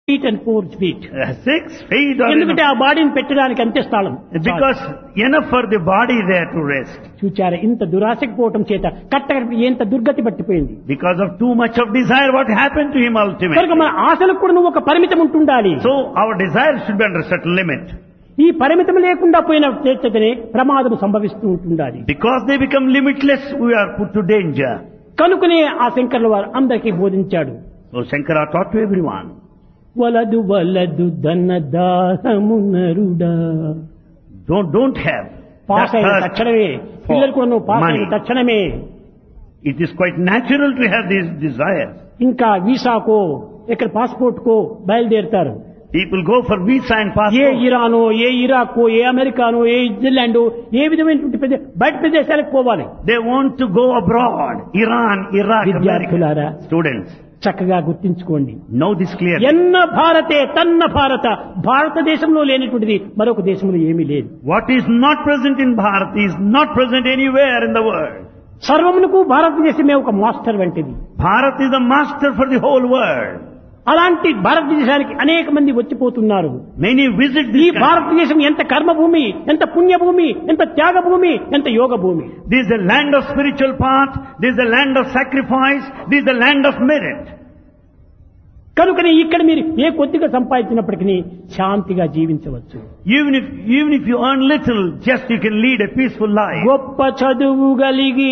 Feet and four feet Uh, Six feet or ఎందుకంటే enough. ఆ బాడీని పెట్టడానికి అంతే స్థలం because enough for the body there to rest. చూచారా ఇంత దురాశకు పోవటం చేత కట్ట ఎంత దుర్గతి పట్టిపోయింది Because of too much of desire, what happened to him కనుక ultimately? మన ఆశలకు కూడా నువ్వు ఒక పరిమితం ఉంటుండాలి So our desire should be under a certain limit. ఈ పరిమితం లేకుండా పోయిన చేతనే ప్రమాదం సంభవిస్తూ ఉంటుండాలి Because they become limitless, we are put to danger. కనుకనే ఆ శంకర్ల వారు అందరికీ బోధించాడు So Shankara taught to everyone. వలదు వలదు ధన దాహము నరుడా Don't, don't have pass that అయిన thirst తక్షణమే for పిల్లలు కూడా నువ్వు పాస్ అయిన money. తక్షణమే It is quite natural to have these desires. ఇంకా వీసాకో ఇక్కడ పాస్పోర్ట్ కో బయలుదేరుతారు People go for visa and a passport. ఇరానో ఏ ఇరాకో ఏ అమెరికానో ఏ ఇజ్రాండ్ ఏ విధమైనటువంటి ప్రదే- బయట ప్రదేశాలకు పోవాలి They want to go abroad. Iran, Iraq, America. విద్యార్థులారా Students, చక్కగా గుర్తించుకోండి know this clearly. ఎన్న భారతే తన్న భారత భారతదేశంలో లేనటువంటిది మరొక దేశంలో ఏమీ లేదు What is not present in Bharat is not present anywhere in the world. సర్వమునకు భారతదేశమే ఒక మాస్టర్ వంటిది Bharat is the master for the whole world. అలాంటి భారతదేశానికి అనేక మంది వచ్చిపోతున్నారు Many visit ఈ this country. భారతదేశం ఎంత కర్మభూమి ఎంత పుణ్యభూమి ఎంత త్యాగభూమి ఎంత యోగ భూమి This is the land of spiritual path. This is the land of sacrifice. This is the land of merit. కనుకనే ఇక్కడ మీరు ఏ కొద్దిగా సంపాదించినప్పటికీ శాంతిగా జీవించవచ్చు Even if, even if you earn little, just you can lead a peaceful life. గొప్ప చదువు గలిగి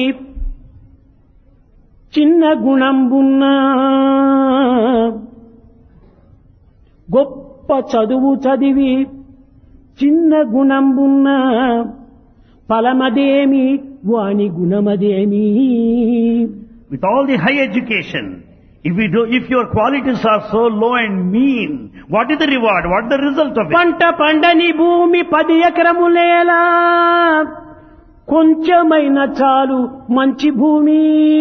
చిన్న గుణంబున్నా గొప్ప చదువు చదివి చిన్న గుణంబున్నా ఫలమదేమి వాని గుణమదేమి With all the high education, if we do, if your qualities are so low and mean, what is the reward? What is the result of it? పంట పండని భూమి పది ఎకరములేలా కొంచెమైన చాలు మంచి భూమి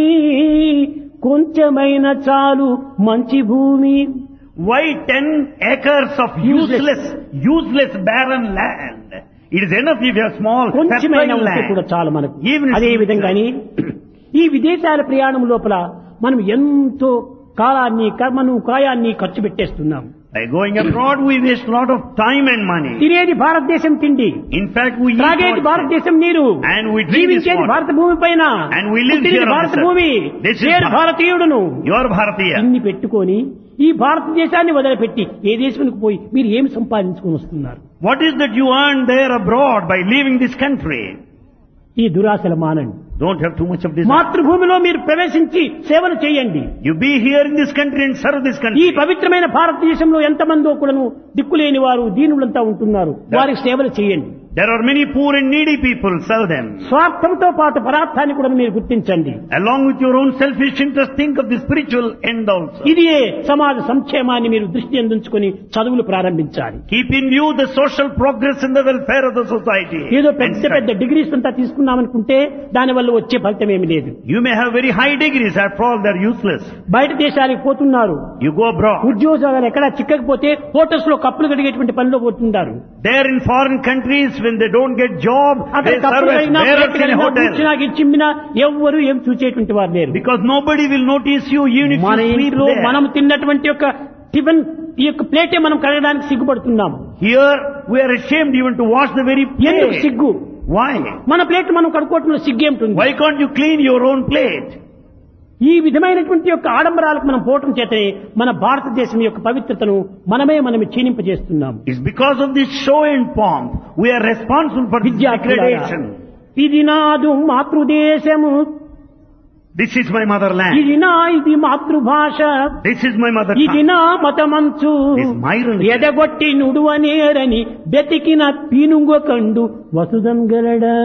కొంచెమైన చాలు మంచి భూమి Why ten acres of useless, useless barren land? It is enough if you have small, కొంచెమైన fertile ఉంటే కూడా land. చాలు మనకు Even if అదే it's- విధంగాని ఈ విదేశాల ప్రయాణం లోపల మనం ఎంతో కాలాన్ని కర్మను కాయాన్ని ఖర్చు పెట్టేస్తున్నాం By going abroad, we waste a lot of time and money. తినేది భారతదేశం తిండి In fact, we eat త్రాగేది outside. భారతదేశం నీరు And we drink this జీవించేది water. భారత భూమి పైన And we live పుట్టినది here on భారత this earth. భూమి This is నేను Bharat. భారతీయుడును You are Bharatiya. ఇన్ని పెట్టుకొని ఈ భారతదేశాన్ని వదిలిపెట్టి ఏ దేశానికి పోయి మీరు ఏమి సంపాదించుకొని వస్తున్నారు What is that you earn there abroad by leaving this country? ఈ దురాశలు మానండి Don't have too much of desire. మాతృభూమిలో మీరు ప్రవేశించి సేవలు చేయండి You be here in this country and serve this ఈ country. పవిత్రమైన భారతదేశంలో ఎంతమందో కూడాను దిక్కులేని వారు దీనులంతా ఉంటున్నారు వారికి సేవలు చేయండి There are many poor and needy people, serve them. స్వార్థంతో పాటు పదార్థాన్ని కూడా మీరు గుర్తించండి Along with your own selfish interest, think of the spiritual end also. ఇది సమాజ సంక్షేమాన్ని మీరు దృష్టి అందించుకొని చదువులు ప్రారంభించాలి Keep in view the social progress and the welfare of the society. ఏదో And పెద్ద study. పెద్ద డిగ్రీస్ అంతా తీసుకున్నామనుకుంటే దానివల్ల వచ్చే ఫలితం ఏమి లేదు You may have very high degrees, after all they're useless. బయట దేశాలకు పోతున్నారు You go abroad. ఉద్యోగాలు ఎక్కడా చిక్కకపోతే హోటల్స్ లో కప్పులు కడిగేటువంటి పనిలో పోతున్నారు There in foreign countries, when they don't get job, అక్కడ they కప్పులు serve as కడిగినా bearers ప్లేట్లు in a కడిగినా, hotel. కూర్చున్నా గిచ్చిమ్మినా ఎవ్వరు ఏం చూసేటువంటి వారు లేరు Because nobody will notice you even if మన you sleep ఇంట్లో there. మనం తిన్నటువంటి యొక్క టిఫిన్ ఈ యొక్క ప్లేటే మనం కడగడానికి సిగ్గుపడుతున్నాం Here, we are ashamed even to wash the very ఎందుకు plate. సిగ్గు Why? మన ప్లేట్ మనం కడుక్కోవటంలో సిగ్గేమిటుంది Why can't you clean your own plate? ఈ విధమైనటువంటి యొక్క ఆడంబరాలకు మనం పోవటం చేతనే మన భారతదేశం యొక్క పవిత్రతను మనమే మనం క్షీణింపజేస్తున్నాం It's because of this show and pomp. We are responsible for this విద్యార్థులారా, degradation. ఇది నాదు మాతృదేశము This is my motherland. ఇది నా ఇది మాతృభాష This is my mother ఇది tongue. నా మతమంచు This is my religion. ఎదగొట్టి నుడువనేరని బెతికిన పీనుంగ కండు వసుదం గలడా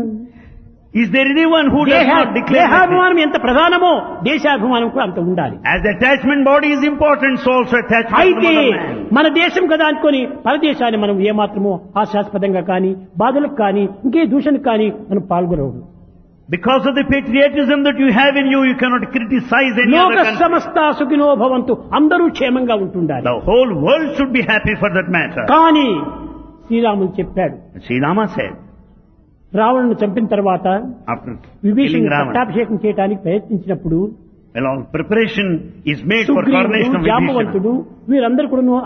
Is there anyone who does దేహ- not declare that దేహాభిమానం ఎంత ప్రధానమో దేశాభిమానం కూడా అంత ఉండాలి As the attachment body is important, so also attachment to the అయితే motherland. మన దేశం కదా అనుకొని పరదేశాన్ని మనం ఏమాత్రమో హాస్యాస్పదంగా కానీ బాధలకు కానీ ఇంకే దూషణకు కానీ మనం పాల్గొనవద్దు Because of the patriotism that you have in you, you cannot criticize any లోక other country. సమస్త సుఖినో భవంతు అందరూ క్షేమంగా ఉంటుండాలి The whole world should be happy for that matter. కానీ శ్రీరాములు చెప్పాడు Sri Rama said, రావణుని చంపిన తర్వాత after విభీషణుడు killing Ravana, పట్టాభిషేకం చేయడానికి ప్రయత్నించినప్పుడు well, all preparation is made for సుగ్రీవుడు coronation of Vibhishana. జాంబవంతుడు వీరందరూ కూడా